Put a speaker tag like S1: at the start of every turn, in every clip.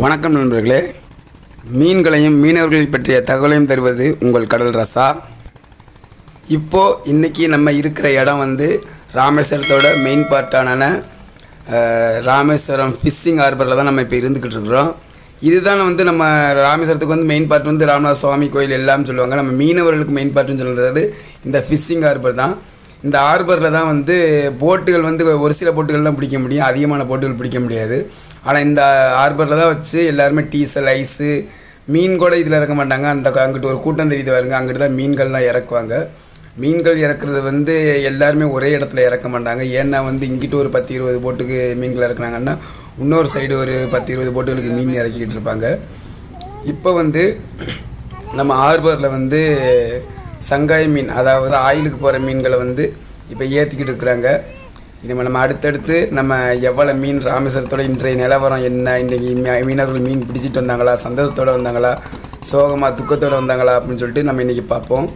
S1: வணக்கம் நண்பர்களே மீன்களையும் மீனவர்களை பற்றிய தகவலையும் தருவது உங்கள் கடல் ரசா இப்போது இன்றைக்கி நம்ம இருக்கிற இடம் வந்து ராமேஸ்வரத்தோட மெயின் பார்ட்டான அஹ், ராமேஸ்வரம் ஃபிஷ்ஷிங் ஹார்பரில் தான் நம்ம இப்போ இருந்துக்கிட்டு இருக்கிறோம் இதுதான் வந்து நம்ம ராமேஸ்வரத்துக்கு வந்து மெயின் பார்ட் வந்து ராமநாத சுவாமி கோயில் எல்லாம் சொல்லுவாங்க நம்ம மீனவர்களுக்கு மெயின் பார்ட்டுன்னு சொல்கிறது இந்த ஃபிஷ்ஷிங் ஹார்பர் தான் இந்த ஹார்பரில் தான் வந்து போட்டுகள் வந்து ஒரு சில போட்டுகள் தான் பிடிக்க முடியும் அதிகமான போட்டுகள் பிடிக்க முடியாது ஆனால் இந்த ஹார்பரில் தான் வச்சு எல்லாருமே டீசல் ஐஸு மீன் கூட இதில் இறக்க மாட்டாங்க அந்த அங்கிட்டு ஒரு கூட்டம் தெரியுது பாருங்க அங்கிட்டு தான் மீன்கள்லாம் இறக்குவாங்க மீன்கள் இறக்குறது வந்து எல்லாருமே ஒரே இடத்துல இறக்க மாட்டாங்க ஏன்னா வந்து இங்கிட்டு ஒரு பத்து இருபது போட்டுக்கு மீன்கள் இறக்குனாங்கன்னா இன்னொரு சைடு ஒரு பத்து இருபது போட்டுகளுக்கு மீன் இறக்கிக்கிட்டு இருப்பாங்க இப்போ வந்து நம்ம ஹார்பரில் வந்து சங்காய மீன் அதாவது ஆயிலுக்கு போகிற மீன்களை வந்து இப்போ ஏற்றிக்கிட்டு இருக்கிறாங்க இனிமேல் நம்ம அடுத்தடுத்து நம்ம எவ்வளோ மீன் ராமேஸ்வரத்தோட இன்றைய நிலவரம் என்ன இன்றைக்கி மீ- மீனவர்கள் மீன் பிடிச்சிட்டு வந்தாங்களா சந்தோஷத்தோடு வந்தாங்களா சோகமாக துக்கத்தோடு வந்தாங்களா அப்படின்னு சொல்லிட்டு நம்ம இன்றைக்கி பார்ப்போம்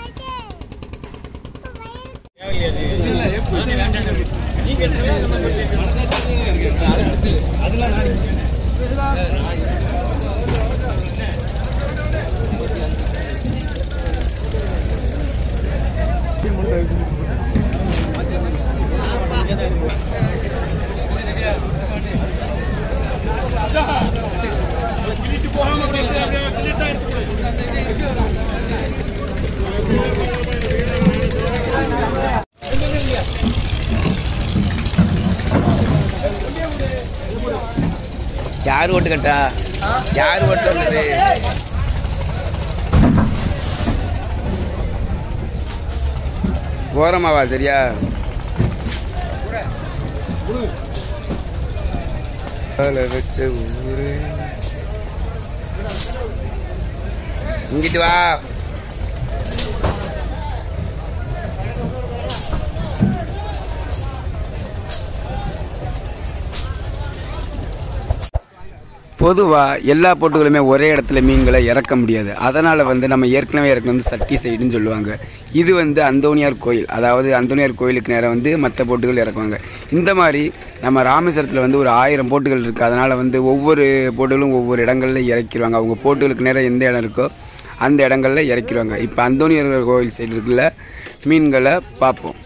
S1: யார் ஓட்டு கட்டா யார் ஓட்டு வந்தது ஓரமாவா சரியா கால வச்ச ஊரு இங்கிட்டு வா பொதுவாக எல்லா போட்டுகளுமே ஒரே இடத்துல மீன்களை இறக்க முடியாது அதனால் வந்து நம்ம ஏற்கனவே இறக்க வந்து சட்டி சைடுன்னு சொல்லுவாங்க இது வந்து அந்தோனியார் கோயில் அதாவது அந்தோனியார் கோயிலுக்கு நேரம் வந்து மற்ற போட்டுகள் இறக்குவாங்க இந்த மாதிரி நம்ம ராமேஸ்வரத்தில் வந்து ஒரு ஆயிரம் போட்டுகள் இருக்குது அதனால் வந்து ஒவ்வொரு போட்டுகளும் ஒவ்வொரு இடங்களில் இறக்கிடுவாங்க அவங்க போட்டுகளுக்கு நேரம் எந்த இடம் இருக்கோ அந்த இடங்களில் இறக்கிடுவாங்க இப்போ அந்தோனியார் கோயில் சைடு இருக்குல்ல மீன்களை பார்ப்போம்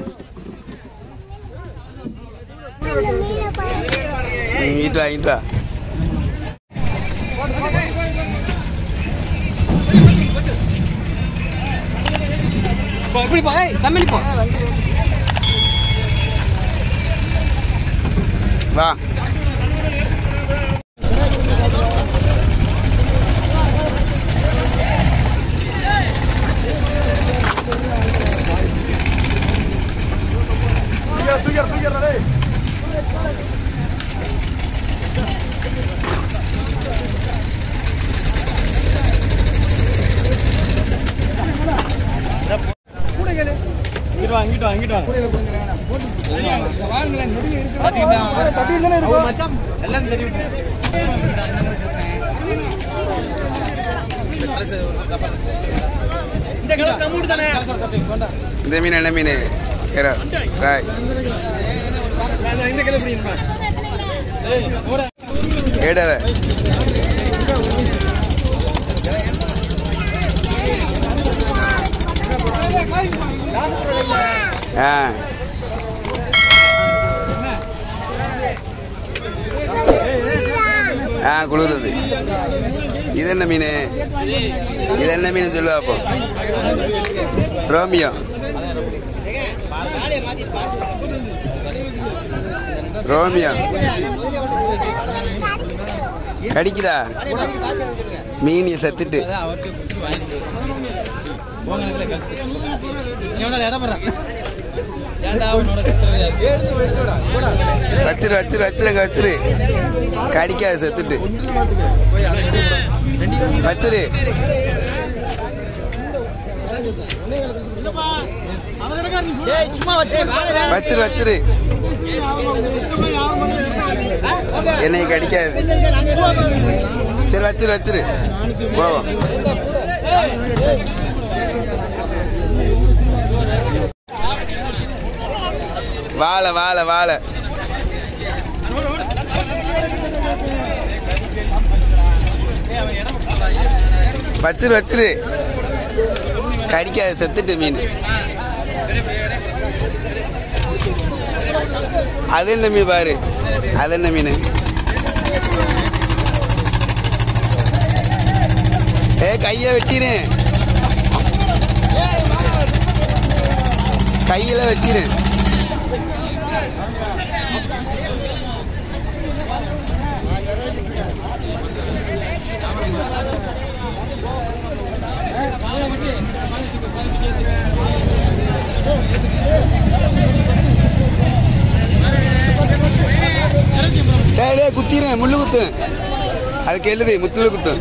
S1: இங்கிட்டு வா இங்கிட்டு வா
S2: இப்படி போ ஏய் தம்பி போ
S1: வா
S2: இங்கிட்டு வா இங்கிட்டு வா இங்கிட்டு வா மச்சான் எல்லாம் தெரியும் இந்த கலர் கம்முடு தானே
S1: இந்த மீன் என்ன மீன் கேரா ராய்
S2: இந்த கலர் பிடிக்குமா
S1: ஏடாத ஆ ஆ குளிருது இது என்ன மீன் இது என்ன மீன் சொல்லுவா அப்போ ரோமியோ ரோமியோ கடிக்குதா மீன் செத்துட்டு வச்சிரு வச்சிரு வச்சிருங்க வச்சிரு கடிக்காது செத்துட்டு வச்சிரு
S2: சும்மா வச்சு
S1: வச்சிரு வச்சிரு என்னை கடிக்காது சரி வச்சிரு வச்சிரு போவோம் வாழை வாழை வாழை வச்சிரு வச்சிரு கடிக்காது செத்துட்டு மீன் அது என்ன மீன் பாரு அது என்ன மீன் ஏ கையை வெட்டினேன் கையில வெட்டினேன் டேய் டேய் குத்திடுறேன் முள்ளு குத்து அதுக்கு எழுது முத்துல குத்து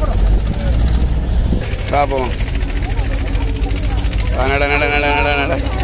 S1: பார்ப்போம் வா, நட நட நட நட நட